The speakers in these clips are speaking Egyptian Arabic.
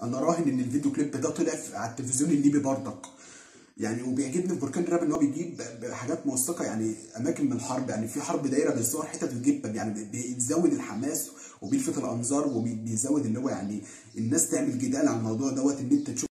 انا راهن ان الفيديو كليب ده طلع في- على التلفزيون الليبي برضك يعني وبيعجبني في بركان الراب ان هو بيجيب ب- حاجات موثقه يعني اماكن من الحرب يعني في حرب دايره بيصور حتت ويجيب يعني بي- بيزود الحماس وبيلفت الانظار وبيزود اللي هو يعني الناس تعمل جدال على الموضوع دوت ان انت تشوف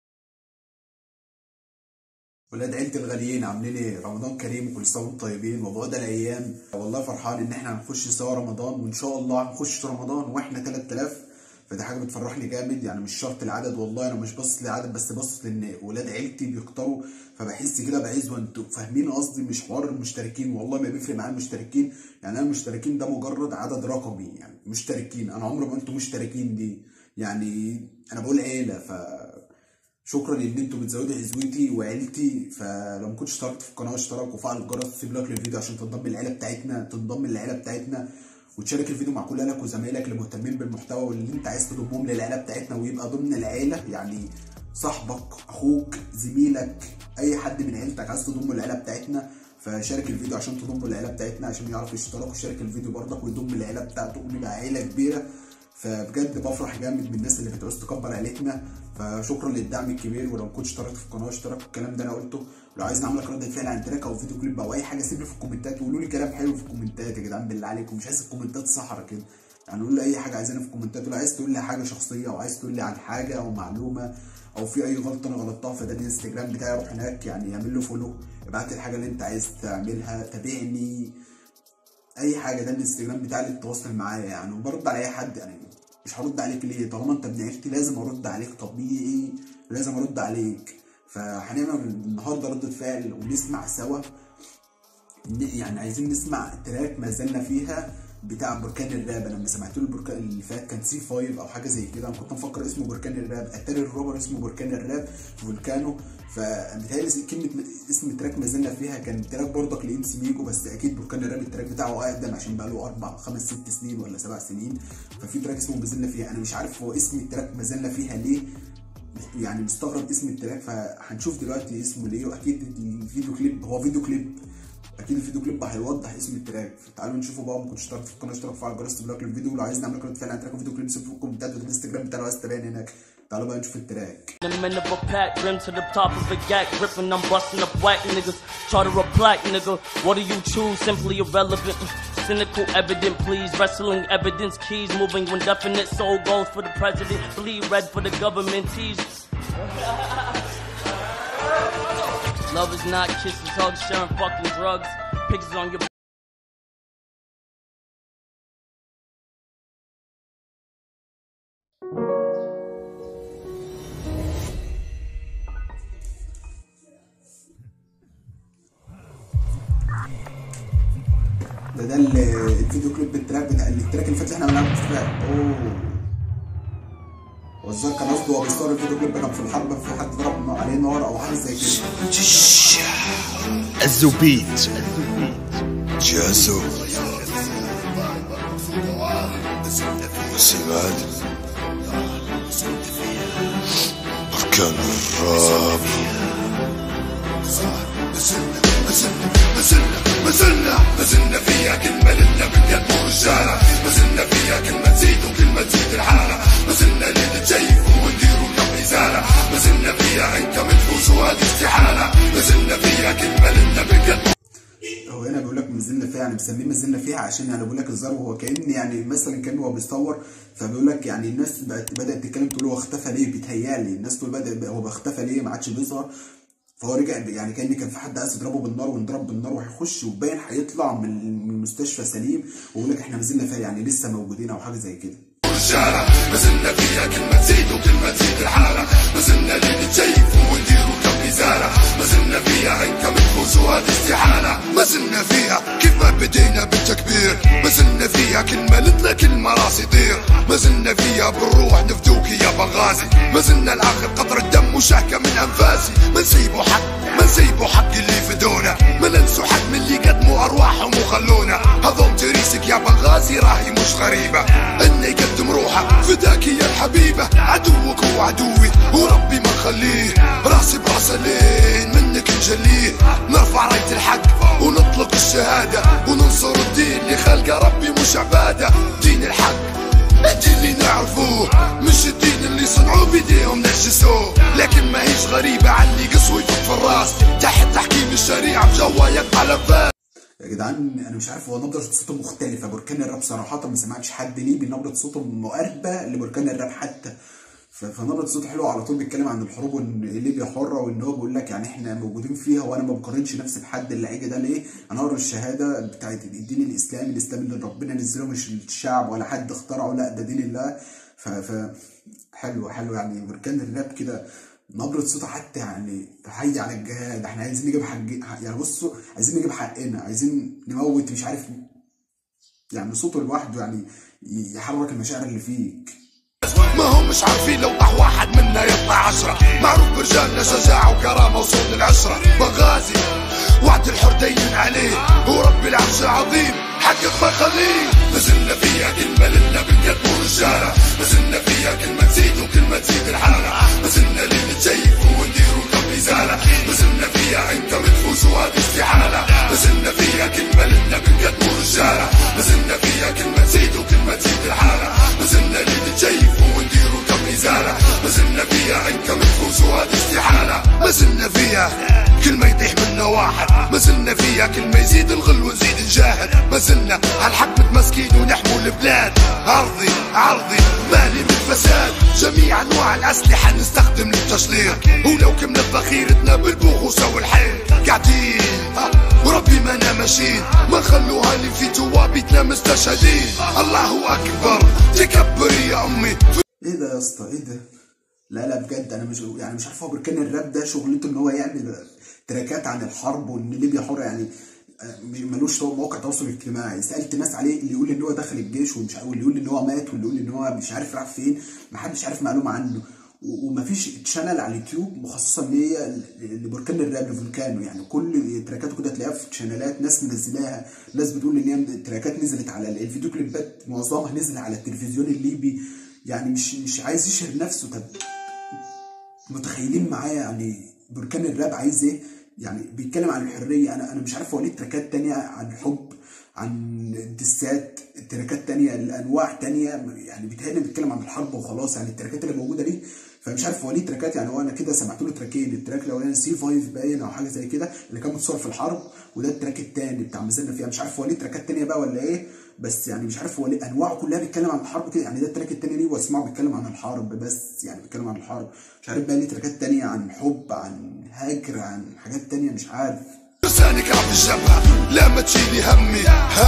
ولاد عيلة الغاليين عاملين ايه؟ رمضان كريم وكل سنة وانتم طيبين وبعد الايام والله فرحان ان احنا هنخش سوا رمضان وان شاء الله هنخش رمضان واحنا 3000 فدي حاجة بتفرحني جامد يعني مش شرط العدد والله انا مش باصص للعدد بس باصص لان ولاد عيلتي بيكتروا فبحس كده بعز وانتوا فاهمين قصدي مش حوار المشتركين والله ما بيفرق معايا المشتركين يعني انا المشتركين ده مجرد عدد رقمي يعني مشتركين انا عمري ما قلت مشتركين دي يعني انا بقول عيلة ف شكرا ان انتوا بتزودوا عزوتي وعيلتي فلو ما كنتش اشتركت في القناه اشترك وفعل الجرس وسيب لايك للفيديو عشان تنضم للعيله بتاعتنا تنضم للعيله بتاعتنا وتشارك الفيديو مع كل اهلك وزمايلك اللي مهتمين بالمحتوى واللي انت عايز تضمهم للعيله بتاعتنا ويبقى ضمن العيله يعني صاحبك اخوك زميلك اي حد من عيلتك عايز تضمه للعيله بتاعتنا فشارك الفيديو عشان تضمه للعيله بتاعتنا عشان يعرف يشترك ويشارك الفيديو برضك ويضم العيله بتاعته ونبقى عيله كبيره فبجد بفرح جامد من الناس اللي بتعوز تكبر عيلتنا فشكرا للدعم الكبير ولو كنت اشتركت في القناه اشترك في الكلام ده انا قلته لو عايز نعمل لك رد فعل عن تراك او فيديو كليب او اي حاجه سيب لي في الكومنتات وقولوا لي كلام حلو في الكومنتات يا جدعان بالله عليكم مش عايز الكومنتات صحرا كده يعني قول لي اي حاجه عايزينها في الكومنتات ولو عايز تقول لي حاجه شخصيه او عايز تقول لي عن حاجه او معلومه او في اي غلطه انا غلطتها فده الانستجرام بتاعي روح هناك يعني اعمل له فولو ابعت لي الحاجه اللي انت عايز تعملها تابعني اي حاجه ده الانستجرام بتاعي اللي تتواصل معايا يعني وبرد على اي حد يعني مش هرد عليك ليه طالما انت ابن عيلتي لازم ارد عليك طبيعي لازم ارد عليك فهنعمل النهارده ردة فعل ونسمع سوا ن- يعني عايزين نسمع تراك ما زلنا فيها بتاع بركان الراب انا لما سمعت له البركان اللي فات كان سي 5 او حاجه زي كده انا كنت مفكر اسمه بركان الراب اتاري الرابر اسمه بركان الراب فولكانو فبيتهيألي كلمه اسم التراك ما زلنا فيها كان تراك برضك لام سي ميجو بس اكيد بركان الراب التراك بتاعه اقدم عشان بقى له اربع خمس ست سنين ولا سبع سنين ففي تراك اسمه ما زلنا فيها انا مش عارف هو اسم التراك ما زلنا فيها ليه يعني مستغرب اسم التراك فهنشوف دلوقتي اسمه ليه واكيد الفيديو كليب هو فيديو كليب اكيد الفيديو كليب هيوضح اسم التراك فتعالوا نشوفه بقى وما كنتش اشتركت في القناه اشترك في الجرس تبلاك الفيديو ولو عايز نعمل رد فعل عن تراك فيديو كليب سيب في الكومنتات والانستجرام بتاعنا عايز تابعني هناك تعالوا بقى نشوف التراك The men of a pack, rim to the top of a gat, gripping, I'm busting up whack niggas. Charter a plaque, nigga. What do you choose? Simply irrelevant. Cynical, evident, please. Wrestling evidence, keys moving when definite. Soul goes for the president, bleed red for the government. Tease. Love is not kisses, hugs, sharing fucking drugs. Pictures on your ده ده ال- الفيديو كليب التراك بتاع التراك اللي فات اللي احنا عملناه في التراك اوه هو الظاهر كان قصده هو بيصور الفيديو كليب كان في الحرب في حد ضرب عليه نار او حاجه زي كده الزوبيت جاسو سماد بركان الراب مازلنا مازلنا مازلنا مازلنا فيها كلمة لنا بالقلب ورجالة مازلنا فيها كلمة تزيد وكلمة تزيد الحالة مازلنا اللي نتجيف ونديروا كم إزالة مازلنا فيها انت مدفوس وهذه استحالة مازلنا فيها كلمة لنا بالقلب هو هنا بيقول لك مازلنا فيها يعني مسميه مازلنا فيها عشان يعني بيقول لك الظاهر هو كان يعني مثلا كان هو بيصور فبيقول لك يعني الناس بقت بدات تتكلم تقول هو اختفى ليه بيتهيالي الناس تقول بدا هو اختفى ليه ما عادش بيظهر فهو رجع يعني كان كان في حد عايز يضربه بالنار ونضرب بالنار وهيخش وباين هيطلع من من المستشفى سليم ويقول لك احنا مازلنا فيها يعني لسه موجودين او حاجه زي كده رجالة مازلنا فيها كلمة تزيد وكلمة تزيد الحالة مازلنا اللي نتجيف ونديروا كم إزالة مازلنا فيها انت مدفوس وهذه استحالة مازلنا فيها كيف ما بدينا بالتكبير مازلنا فيها كلمة لتلا كلمة راس يطير مازلنا فيها بالروح نفدوك يا بغازي مازلنا الآخر قطر الدم وشهكة من أنفاسي ما نسيبوا حق ما نسيبوا حق اللي فدونا ما ننسوا حد من اللي قدموا أرواحهم وخلونا هضم تريسك يا بغازي راهي مش غريبة انه يقدم روحه فداك يا الحبيبة عدوك هو عدوي وربي ما نخليه راسي براس لين منك نجليه نرفع راية الحق ونطلق الشهادة وننصر الدين اللي خلقه ربي مش عبادة دين الحق الدين اللي نعرفوه مش الدين اللي صنعوه في ضوايق على فات يا جدعان انا مش عارف هو نبره صوته مختلفه بركان الراب صراحه ما سمعتش حد ليه بنبره صوته مقاربه لبركان الراب حتى ف- فنبره صوته حلوه على طول بيتكلم عن الحروب وان ليبيا حره وان هو بيقول لك يعني احنا موجودين فيها وانا ما بقارنش نفسي بحد اللي هيجي ده ليه انا اقرا الشهاده بتاعت الدين الاسلامي الاسلام اللي ربنا نزله مش الشعب ولا حد اخترعه لا ده دين الله ف, ف... حلو حلو يعني بركان الراب كده نبرة صوته حتى يعني تحيي على الجهاد احنا عايزين نجيب حق يعني بصوا عايزين نجيب حقنا عايزين نموت مش عارف يعني صوته لوحده يعني يحرك المشاعر اللي فيك ما هم مش عارفين لو طاح واحد منا يطلع عشرة معروف برجالنا شجاعة وكرامة وصون العشرة مغازي وعد الحر دين عليه ورب العرش عظيم حقق ما خليه نزلنا فيها كلمة لنا بنقدم رجالة نزلنا فيها كلمة تزيد وكلمة تزيد الحالة نزلنا لين نتجيف ونديروا كم إزالة نزلنا فيها انت مدفوس وهذه استحالة نزلنا فيها كلمة لنا بنقدم رجالة نزلنا فيها كلمة تزيد وكلمة تزيد الحالة نزلنا لين نتجيف ونديروا كم إزالة نزلنا فيها انت مدفوس وهذه استحالة ما زلنا فيها كلمة يطيح منا واحد ما زلنا فيها كلمة يزيد الغل ونزيد نجاهد ما زلنا هالحق متمسكين ونحموا البلاد أرضي عرضي مالي من فساد جميع أنواع الأسلحة نستخدم للتشليط ولو كملت ذخيرتنا بالبوغوسة والحيل قاعدين وربي ما انا ماشيين ما نخلوها اللي في توابيتنا مستشهدين الله أكبر تكبري يا أمي ايه ده يا اسطى ايه ده لا لا بجد انا مش يعني مش عارف هو بركان الراب ده شغلته ان هو يعمل تراكات عن الحرب وان ليبيا حره يعني آه، مش- ملوش تو- موقع تواصل اجتماعي سالت ناس عليه اللي يقول ان هو دخل الجيش ومش واللي يقول ان هو مات واللي يقول ان هو مش عارف راح فين محدش عارف معلومه عنه و- ومفيش تشانل على اليوتيوب مخصصه ان هي ل- لبركان الراب لفولكانو يعني كل تراكاته كده تلاقيها في تشانلات ناس منزلاها ناس بتقول ان هي تراكات نزلت على ال- الفيديو كليبات معظمها نزل على التلفزيون الليبي يعني مش مش عايز يشهر نفسه طب متخيلين معايا يعني بركان الراب عايز ايه يعني بيتكلم عن الحريه انا انا مش عارف هو ليه تراكات تانية عن الحب عن الدسات تراكات تانية الانواع تانية يعني بيتهيألي بيتكلم عن الحرب وخلاص يعني التراكات اللي موجوده دي فمش عارف هو ليه تراكات يعني هو انا كده سمعت له تراكين التراك الاولاني سي 5 باين او حاجه زي كده اللي كان متصور في الحرب وده التراك التاني بتاع مازلنا فيها مش عارف هو ليه تراكات تانية بقى ولا ايه بس يعني مش عارف هو ليه انواعه كلها بيتكلم عن الحرب كده يعني ده التراك التاني ليه واسمعه بيتكلم عن الحرب بس يعني بيتكلم عن الحرب مش عارف بقى ليه تراكات تانية عن حب عن هاجر عن حاجات تانية مش عارف لسانك راه في الجبهة لا ما تشيلي همي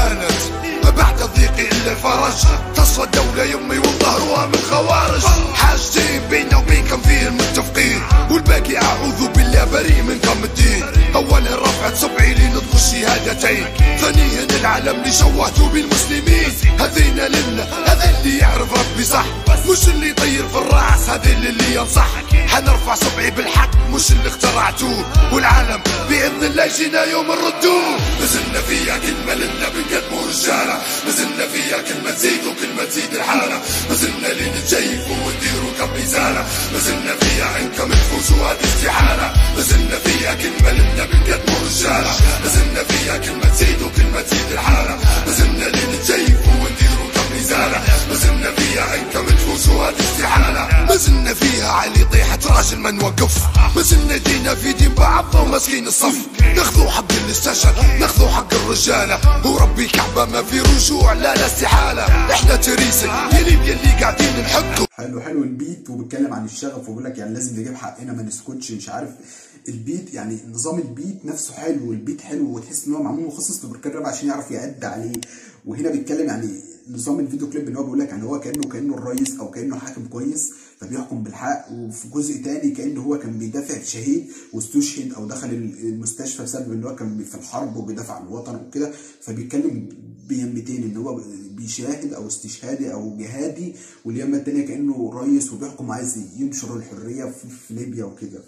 هانت ما بعد ضيقي الا الفرج تصفى الدولة يمي وظهرها من خوارج حاجتين بيننا وبينكم فيه المتفقين والباقي اعوذ بالله بريء منكم الدين اولا رفعت سبعي لنطق الشهادتين ثانيا العالم اللي شوهتوا بالمسلمين هذينا لنا هذا اللي يعرف ربي صح مش اللي يطير في الراس هذا اللي ينصح حنرفع سبعي بالحق مش اللي اخترعتوه والعالم باذن الله يجينا يوم نردوه نزلنا فيها كلمه لنا بنقدموا رجاله نزلنا فيها كلمه تزيد وكلمه تزيد الحاله نزلنا لين نتجيفوا ونديروا كم ازاله نزلنا فيها عنكم تفوزوا هذه استحاله نزلنا فيها كلمه لنا بنقدموا رجاله نزلنا فيها كلمه تزيد وكلمه تزيد الحاله نزلنا لين نتجيفوا ونديروا كم ازاله نزلنا فيها عنكم تفوزوا هذه استحاله ما زلنا فيها علي طيحة راجل ما نوقف ما زلنا دينا في دين بعضنا وماسكين الصف ناخذوا حق اللي استشهد ناخذوا حق الرجالة وربي كعبة ما في رجوع لا لا استحالة احنا تريسك يا ليبيا اللي قاعدين نحكوا حلو حلو البيت وبيتكلم عن الشغف وبيقول لك يعني لازم نجيب حقنا ما نسكتش مش عارف البيت يعني نظام البيت نفسه حلو البيت حلو وتحس ان هو معمول مخصص لبركان راب عشان يعرف يأدي عليه وهنا بيتكلم يعني نظام الفيديو كليب ان هو بيقول لك يعني هو كانه كانه الرئيس او كانه حاكم كويس فبيحكم بالحق وفي جزء تاني كانه هو كان بيدافع شهيد واستشهد او دخل المستشفى بسبب ان هو كان في الحرب وبيدافع عن الوطن وكده فبيتكلم بيمتين ان هو بيشاهد او استشهادي او جهادي واليمه التانيه كانه رئيس وبيحكم عايز ينشر الحريه في, في ليبيا وكده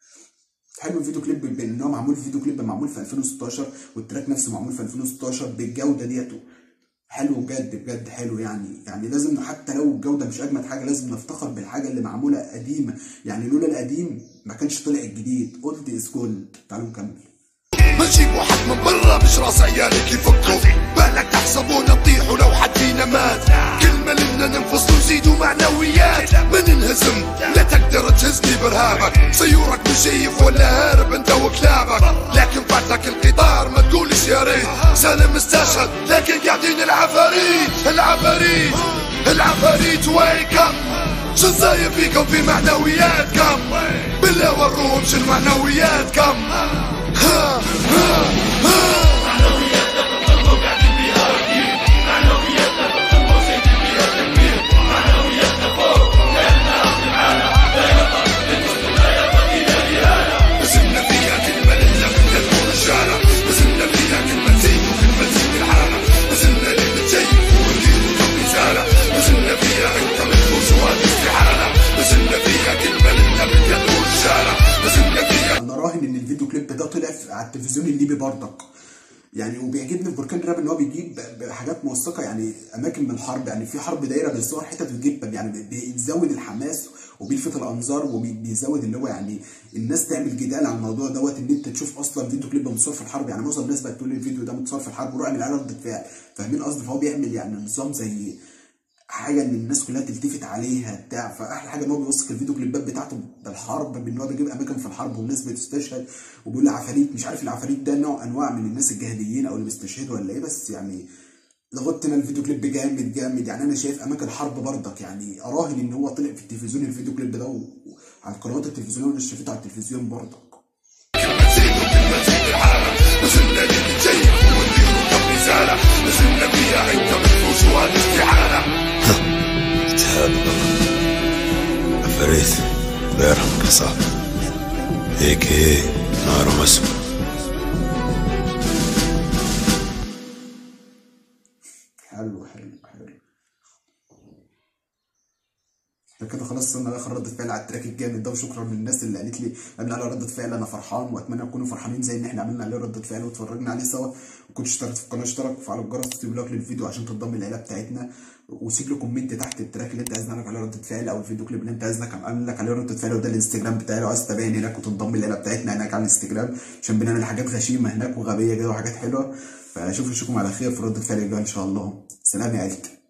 حلو الفيديو كليب بان هو معمول فيديو كليب معمول في 2016 والتراك نفسه معمول في 2016 بالجوده ديته حلو بجد بجد حلو يعني يعني لازم حتى لو الجوده مش اجمد حاجه لازم نفتخر بالحاجه اللي معموله قديمه يعني لولا القديم ما كانش طلع الجديد قلت از جولد تعالوا نكمل ما نجيب واحد من برا مش راس عيالك يفكوا بالك تحسبونا نطيحوا لو حد فينا مات كلمة لنا ننفصل ونزيدوا معنويات ما ننهزم لا تقدر تهزني برهابك سيورك مشيف ولا هارب انت وكلابك لكن فاتك القطار العالم استشهد لكن قاعدين العفاريت العفاريت العفاريت ويكم شو صاير فيكم في معنوياتكم بالله وروهم شو المعنوياتكم ها ها ها نزلنا فيها كلمة لله من يدور الشارع نزلنا فيها كلمة زين وكلمة زين الحالة نزلنا للمتجيب وندير كم رسالة نزلنا فيها انت مدروس وهذه استحالة نزلنا فيها كلمة لله من يدور الشارع نزلنا فيها انا راهن ان الفيديو كليب ده طلع في- على التلفزيون الليبي برضك يعني وبيعجبني في بركان راب ان هو بيجيب ب- حاجات موثقه يعني اماكن من الحرب يعني في حرب دايره بيصور حتت ويجيب يعني بي- بيزود الحماس وبيلفت الانظار وبيزود اللي هو يعني الناس تعمل جدال على الموضوع دوت ان انت تشوف اصلا فيديو كليب متصور في الحرب يعني معظم الناس بقت تقول لي الفيديو ده متصور في الحرب وروح اعمل عليه رده فعل فاهمين قصدي فهو بيعمل يعني نظام زي حاجه ان الناس كلها تلتفت عليها بتاع فاحلى حاجه ان هو بيوثق الفيديو كليبات بتاعته بالحرب بان هو بيجيب اماكن في الحرب والناس بتستشهد وبيقول عفاريت مش عارف العفاريت ده نوع انواع من الناس الجهاديين او اللي بيستشهدوا ولا ايه بس يعني لغتنا الفيديو كليب جامد جامد يعني انا شايف اماكن حرب برضك يعني اراهن ان هو طلع في التلفزيون الفيديو كليب ده وعلى القنوات التلفزيونيه والناس شافته على التلفزيون برضك كلمة زين وكلمة زين الحالة نزلنا للمتجيب وندير كم رسالة نزلنا فيها انت مدروس وهذه استحالة تعال عفاريت الله يرحمك يا صاحبي هيك هيك نهار مسود حلو حلو حلو احنا كده خلاص وصلنا لاخر ردة فعل على التراك الجامد ده وشكرا للناس اللي قالت لي عملنا على ردة فعل انا فرحان واتمنى تكونوا فرحانين زي ان احنا عملنا عليه ردة فعل واتفرجنا عليه سوا وكنت اشتركت في القناه اشترك وفعل الجرس وسيب لايك للفيديو عشان تنضم للعيله بتاعتنا وسيب لي كومنت تحت التراك اللي انت عايز نعمل عليه ردة فعل او الفيديو كليب اللي انت عايز نعمل لك عليه ردة فعل وده الانستجرام بتاعي لو عايز تتابعني هناك وتنضم للعيله بتاعتنا هناك على الانستجرام عشان بنعمل حاجات غشيمه هناك وغبيه كده وحاجات حلوه فاشوف اشوفكم على خير في ردة فعل الجايه ان شاء الله سلام يا عيلتي